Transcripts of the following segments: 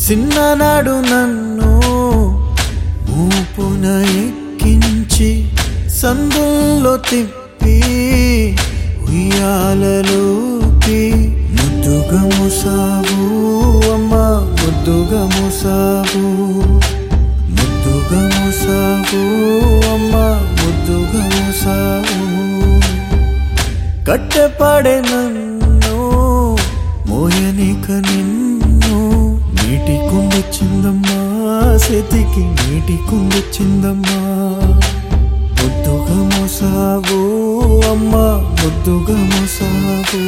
చిన్ననాడు నన్ను మూపున ఎక్కించి సందుల్లో తిప్పి ఉయ్యాలలోకి ముద్దుగా ముసావు అమ్మ ముద్దుగా ముసావు ముద్దుగా ముసావు అమ్మ ముద్దుగా ముసావు కట్టెపడే నన్ను మోయనిక నిన్ను నీటి కుండొచ్చిందమ్మా చేతికి నీటి కుండొచ్చిందమ్మా ముద్దుగా మోసావు అమ్మ ముద్దుగా మోసావు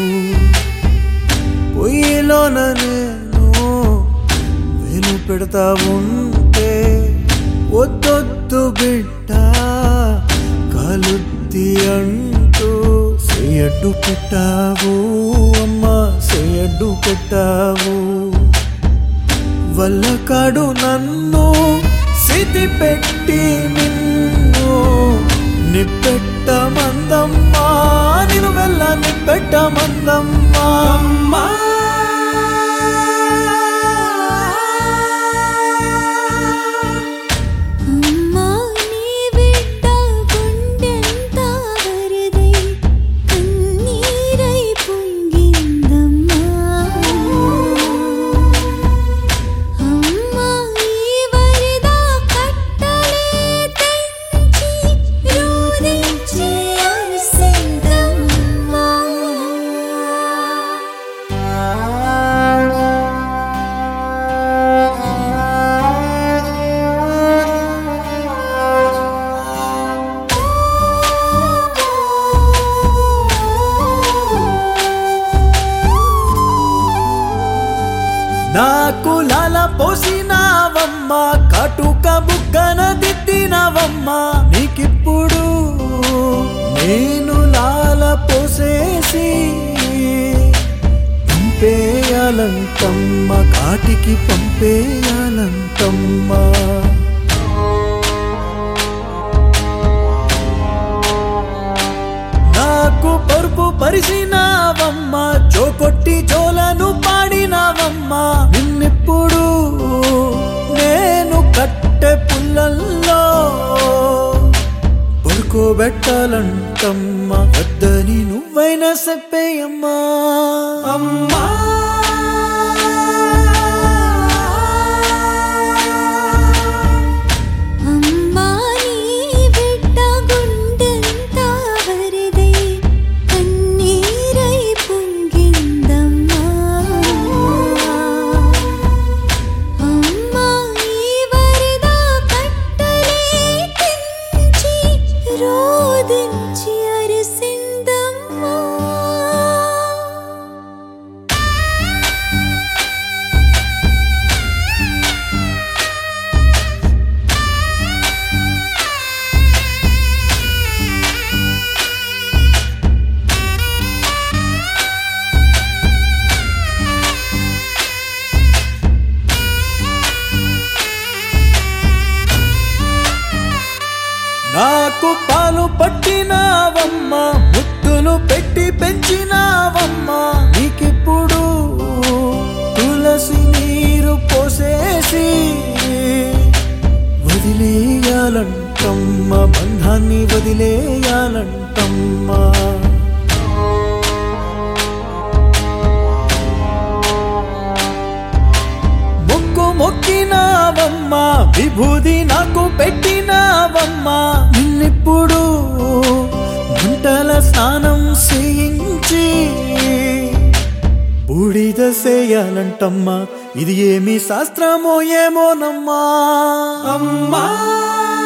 పొయ్యిలోన నేను వేలు పెడతా ఉంటే వద్దొద్దు బిడ్డ కాలుద్ది అంటూ సేయడ్డు పెట్టావు అమ్మ సేయడ్డు పెట్టావు వల్లకాడు నన్ను సిద్ధి పెట్టి నిన్ను నిప్పెట్ట మందమ్మా నిన్ను వెళ్ళ నిప్పెట్ట మందమ్మా అమ్మా అమ్మా నీ బిడ్డ గుండెంత వరదై కన్నీరై పొంగిందమ్మా అమ్మా ఈ వరద కట్టలే తెంచి రోదించి అరిసిందమ్మా నాకు లాల పోసినావమ్మ కాటుక బుగ్గన దిద్దినవమ్మ నీకిప్పుడు నేను లాల పోసేసి పంపేయాలంటమ్మ కాటికి పంపేయాలంటమ్మ నాకు పరుపు పరిసినావమ్మ జోకొట్టి జోలను పాడినావమ్మ నిన్నెప్పుడు నేను కట్టె పుల్లల్లో పడుకోబెట్టాలంటమ్మ వద్దని నువ్వైనా చెప్పేయమ్మా అమ్మా అమ్మా నీ బిడ్డ గుండెంత వరదై కన్నీరై పొంగిందమ్మా అమ్మా ఈ వరద కట్టలే తెంచి రోదించి అరిసిందమ్మా నాకు పాలు పట్టినావమ్మ ముద్దులు పెట్టి పెంచినావమ్మ నీకిప్పుడు తులసి నీరు పోసేసి వదిలేయాలంటమ్మ బంధాన్ని వదిలేయాలంటమ్మా మొక్కు మొక్కినావమ్మ విభూది నాకు పెట్టినావమ్మ నిన్నిప్పుడు మంటల స్నానం చేయించి బూడిద చేయాలంటమ్మా ఇది ఏమి శాస్త్రమో ఏమోనమ్మా అమ్మా